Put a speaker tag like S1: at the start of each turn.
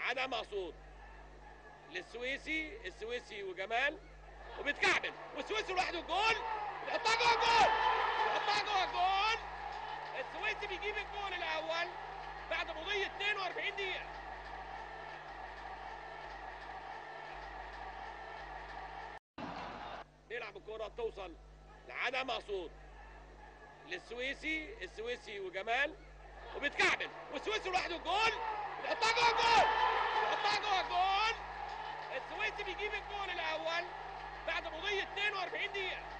S1: لعدم مقصود للسويسي السويسي وجمال وبيتكعبل والسويسي لوحده الجول يحطها جوه الجول يحطها جوه الجول السويسي بيجيب الجول الاول بعد مضي 42 دقيقه بيلعب الكرة بتوصل لعدم مقصود للسويسي السويسي وجمال وبيتكعبل والسويسي لوحده الجول يحطها جوه الجول يحطها جوه الجول السويسي بيجيب الجول الاول بعد مضي 42 دقيقة